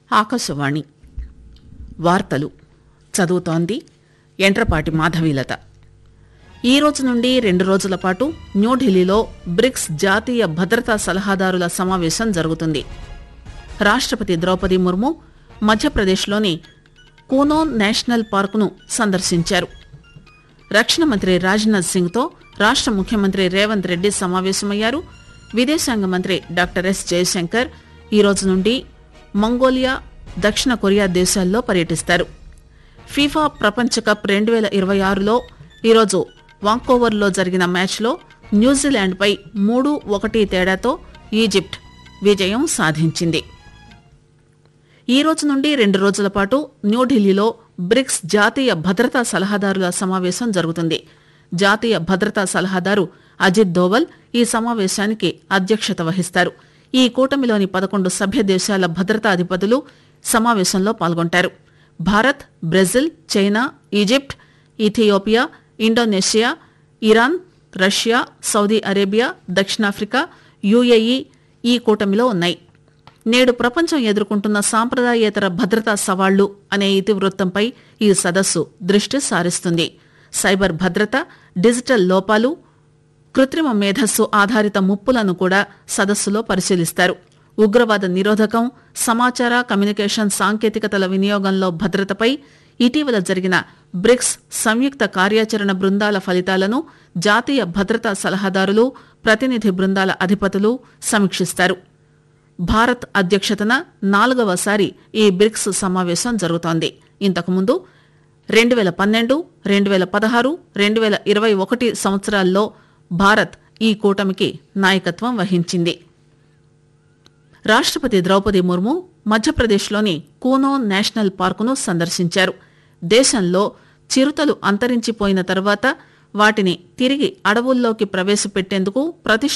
ఆకాశవాణి వార్తలు చదువుతోంది ఎంట్రపాటి మాధవీలత ఈ రోజు నుండి రెండు రోజుల పాటు న్యూఢిల్లీలో బ్రిక్స్ జాతీయ భద్రతా సలహాదారుల సమావేశం జరుగుతుంది రాష్టపతి ద్రౌపది ముర్ము మధ్యప్రదేశ్లోని కూనో నేషనల్ పార్కును సందర్శించారు రక్షణ మంత్రి రాజ్నాథ్ సింగ్తో రాష్ట ముఖ్యమంత్రి రేవంత్ రెడ్డి సమావేశమయ్యారు విదేశాంగ మంత్రి డాక్టర్ ఎస్ జయశంకర్ ఈ రోజు నుండి మంగోలియా దక్షిణ కొరియా దేశాల్లో పర్యటిస్తారు ఫీఫా ప్రపంచ కప్ రెండు వేల ఇరవై ఆరులో ఈరోజు వాంకోవర్లో జరిగిన మ్యాచ్లో న్యూజిలాండ్పై మూడు ఒకటి తేడాతో ఈజిప్ట్ విజయం సాధించింది ఈ రోజు నుండి రెండు రోజుల పాటు న్యూఢిల్లీలో బ్రిక్స్ జాతీయ భద్రతా సలహాదారుల సమావేశం జరుగుతుంది జాతీయ భద్రతా సలహాదారు అజిత్ దోవల్ ఈ సమావేశానికి అధ్యక్షత వహిస్తారు ఈ కూటమిలోని పదకొండు సభ్య దేశాల భద్రతా అధిపతులు సమావేశంలో పాల్గొంటారు Bharat Brazil China Egypt Ethiopia Indonesia Iran Russia Saudi Arabia దక్షిణాఫ్రికా యుఏఈ ఈ కూటమిలో ఉన్నాయి నేడు ప్రపంచం ఎదుర్కొంటున్న సాంప్రదాయేతర భద్రతా సవాళ్లు అనే ఇతివృత్తంపై ఈ సదస్సు దృష్టి సారిస్తుంది సైబర్ భద్రత డిజిటల్ లోపాలు కృత్రిమ మేధస్సు ఆధారిత ముప్పులను కూడా సదస్సులో పరిశీలిస్తారు ఉగ్రవాద నిరోధకం సమాచార కమ్యూనికేషన్ సాంకేతికతల వినియోగంలో భద్రతపై ఇటీవల జరిగిన బ్రిక్స్ సంయుక్త కార్యాచరణ బృందాల ఫలితాలను జాతీయ భద్రతా సలహాదారులు ప్రతినిధి బృందాల అధిపతులు సమీక్షిస్తారు భారత్ అధ్యక్షతన నాలుగవసారి ఈ బ్రిక్స్ సమావేశం జరుగుతోంది ఇంతకుముందు రెండు వేల పన్నెండు రెండు వేల పదహారు రెండు వేల ఇరవై ఒకటి సంవత్సరాల్లో భారత్ ఈ కూటమికి నాయకత్వం వహించింది రాష్టపతి ద్రౌపది ముర్ము మధ్యప్రదేశ్లోని కూనో నేషనల్ పార్కును సందర్శించారు దేశంలో చిరుతలు అంతరించిపోయిన తర్వాత వాటిని తిరిగి అడవుల్లోకి ప్రవేశపెట్టేందుకు ప్రతిష్ట